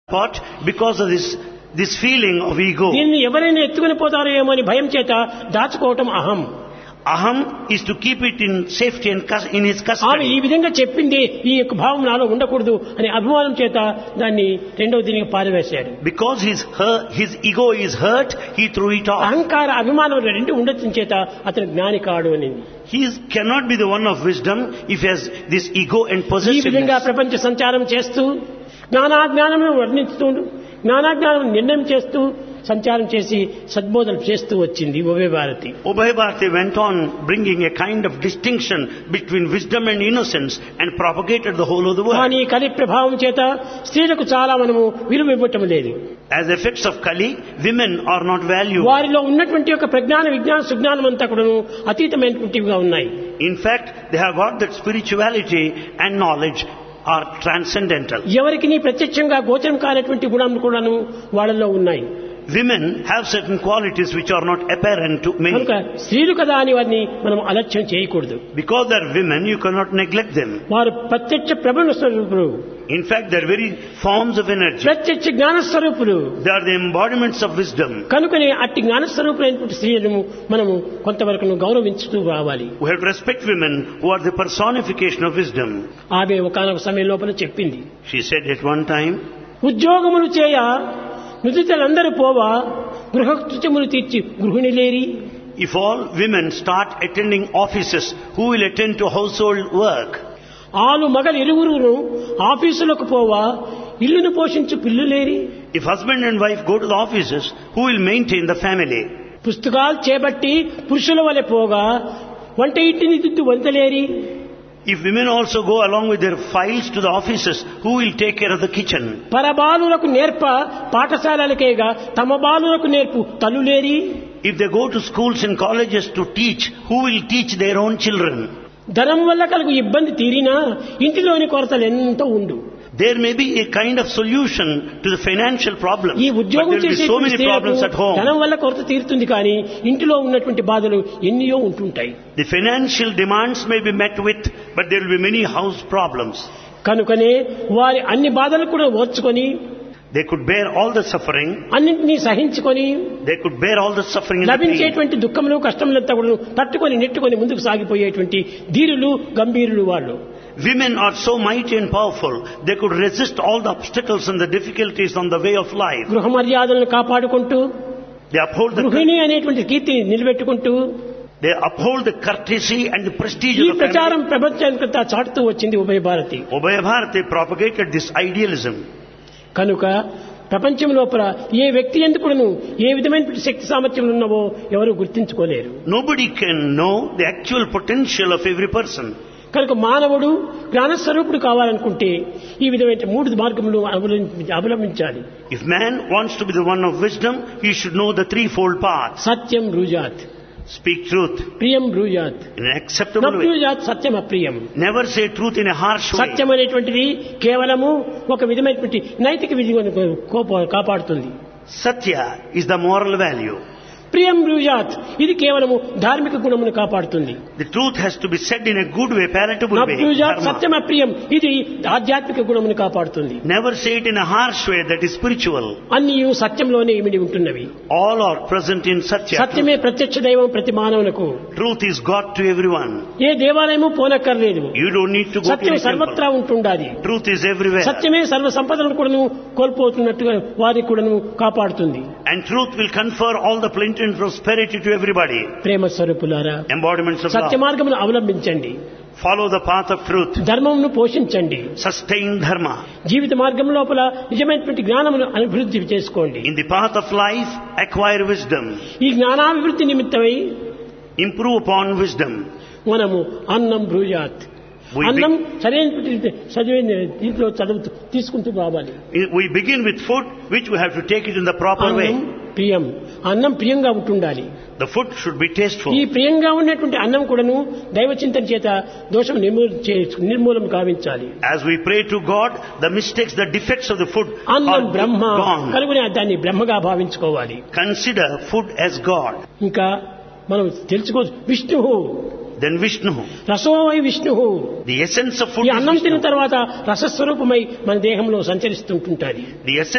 What? Because of this, this feeling of ego. దీన్ని ఎవరైనా ఎత్తుకుని పోతారో ఏమో అని భయం చేత దాచుకోవటం అహం Aham is to keep it in safety and cus- in his ఆమె ఈ custody. విధంగా చెప్పింది ఈ యొక్క భావం నాలో ఉండకూడదు అనే అభిమానం చేత దాన్ని రెండవ దీనికి పారివేశాడు Because his, hurt, his ego is hurt, he threw it off. అహంకార అభిమానం రెండు ఉండటం చేత అతను జ్ఞాని కాడు అని He is, cannot be the one of wisdom if he has this ego and ఈ విధంగా possessiveness. ప్రపంచ సంచారం చేస్తూ జ్ఞానాజ్ఞానమును వర్ణిస్తూ జ్ఞానాజ్ఞానం నిర్ణయం చేస్తూ సంచారం చేసి సద్బోధన చేస్తూ వచ్చింది ఉభయ Bharati Ubhay Bharati went on bringing a kind of distinction between wisdom and innocence and propagated the whole of the world. కానీ కలి ప్రభావం చేత స్త్రీలకు చాలా మనము విలువ ఇవ్వటం లేదు As effects of Kali, women are not valued. వారిలో ఉన్నటువంటి యొక్క ప్రజ్ఞాన విజ్ఞాన సుజ్ఞానం అంతా కూడాను అతీతమైనటువంటివిగా ఉన్నాయి In fact, they have got that spirituality and knowledge are transcendental. ఎవరికి నీ ప్రత్యక్షంగా గోచరం కానటువంటి గుణాలు కూడాను వాళ్ళలో ఉన్నాయి Women have certain qualities which are not apparent to many. కనుక స్త్రీలు కదా అని వారిని మనం అలక్ష్యం చేయకూడదు Because they are women, you cannot neglect them. వారు ప్రత్యక్ష ప్రబల స్వరూపులు In fact, they are very forms of energy. ప్రత్యక్ష జ్ఞాన స్వరూపులు They are the embodiments of wisdom. కనుకనే అట్టి జ్ఞాన స్వరూపులైనటువంటి స్త్రీలను మనము కొంతవరకు గౌరవించుతూ రావాలి We have to respect women who are the personification of wisdom. ఆమె ఒకనొక సమయం లోపల చెప్పింది She said at one time, ఉద్యోగములు చేయ నుదితలందరూ పోవా గృహకృత్యములు తీర్చి గృహిణి లేరి if all women start attending offices, who will attend to household work? ఆలు మగలు ఇరువురును ఆఫీసులకు పోవా ఇల్లును పోషించు పిల్లు లేరి If husband and wife go to the offices, who will maintain the family? పుస్తకాలు చేపట్టి పురుషుల వలె పోగా వంట ఇంటిని దిద్దు వంతలేరి If women also go along with their files to the offices, who will take care of the kitchen? పరబాలులకు నేర్ప పాఠశాలలకేగా తమ బాలులకు నేర్పు తల్లులేరి If they go to schools and colleges to teach, who will teach their own children? ధనం వల్ల కలుగు ఇబ్బంది తీరినా ఇంటిలోని కొరతలు ఎంతో ఉండు There may be a kind of solution to the financial problem, ఈ but ఉద్యోగం there will be చేసే so many problems at home. ధనం వల్ల కొరత తీరుతుంది కానీ ఇంటిలో ఉన్నటువంటి బాధలు ఎన్నో ఉంటుంటాయి The financial demands may be met with, but there will be many house problems. కనుకనే వారి అన్ని బాధలు కూడా ఓర్చుకొని They could bear all the suffering, అన్నింటినీ సహించుకొని they could bear all the suffering and the pain. లభించేటువంటి దుఃఖములు కష్టములంతా కూడా తట్టుకొని నెట్టుకొని ముందుకు సాగిపోయేటువంటి ధీరులు గంభీరులు వాళ్ళు Women are so mighty and powerful, they could resist all the obstacles and the difficulties on the way of life. గృహ మర్యాదలను కాపాడుకుంటూ They uphold the, గృహిణి అనేటువంటి కీర్తిని నిలబెట్టుకుంటూ they uphold the courtesy and the prestige ఈ of the family. ప్రచారం ప్రపంచానికంతా చాటుతూ వచ్చింది ఉభయ Bharati Ubaya Bharati propagated this idealism. కనుక ప్రపంచం లోపల ఏ వ్యక్తి ఎందుకును ఏ విధమైన శక్తి సామర్థ్యం ఉన్నవో ఎవరు గుర్తించుకోలేరు Nobody can know the actual potential of every person. కనుక మానవుడు జ్ఞానస్వరూపుడు కావాలనుకుంటే ఈ విధమైన మూడు మార్గములు అవలంబి- అవలంబించాలి If man wants to be the one of wisdom, he should know the threefold path. Satyam బ్రూజాత్ Speak truth ప్రియం బ్రూజాత్ in an acceptable way. నబ్రూజాత్ Satyam అప్రియం Never say truth in a harsh way. సత్యం అనేటువంటిది కేవలము ఒక విధమైనటువంటి నైతిక విధిని కోప- కాపాడుతుంది Satya is the moral value. ప్రియం బ్రూజాత్ ఇది కేవలము ధార్మిక గుణమును కాపాడుతుంది The truth has to be said in a good way, palatable way. నబ్రూజాత్ dharma. సత్యం అప్రియం ఇది ఆధ్యాత్మిక గుణమును కాపాడుతుంది Never say it in a harsh way that is spiritual. అన్ని సత్యంలోనే ఇమిడి ఉంటున్నవి All are present in Satya. సత్యమే ప్రత్యక్ష దైవం ప్రతి మానవులకు Truth is God to everyone. ఏ దేవాలయము పోనక్కర్లేదు You don't need to go to Satyam any సర్వత్రా temple. ఉంటుండాలి Truth is everywhere. సత్యమే సర్వ సంపదలను కూడాను కోల్పోతున్నట్టుగా వారికి కూడాను కాపాడుతుంది And truth will confer all the plenty and prosperity to everybody. ప్రేమ స్వరూపులారా Embodiments of సత్య love. మార్గమును అవలంబించండి Follow the path of truth. ధర్మమును పోషించండి Sustain dharma. జీవిత మార్గం లోపల నిజమైనటువంటి జ్ఞానమును అభివృద్ధి చేసుకోండి In the path of life, acquire wisdom. ఈ జ్ఞానాభివృద్ధి నిమిత్తమై Improve upon wisdom. మనము అన్నం బ్రూజాత్ We అన్నం సరైన చదివిన దీంట్లో చదువు తీసుకుంటూ రావాలి We begin with food, which we have to take it in the proper way. అన్నం ప్రియం అన్నం ప్రియంగా ఉంటుండాలి The food should be tasteful. ఈ ప్రియంగా ఉన్నటువంటి అన్నం కూడాను దైవ చింతన చేత దోషం నిర్మూల చే- నిర్మూలం కావించాలి As we pray to God, the mistakes, the defects of the food అన్నం are బ్రహ్మ gone. కలుగునే దాన్ని బ్రహ్మగా భావించుకోవాలి Consider food as God. ఇంకా మనం తెలుసుకో Vishnu Then Vishnu. రసోమై Vishnu The essence of food ఈ is అన్నం తిన్న Vishnu. తర్వాత రసస్వరూపమై మన దేహంలో సంచరిస్తుంటుంటాది The essence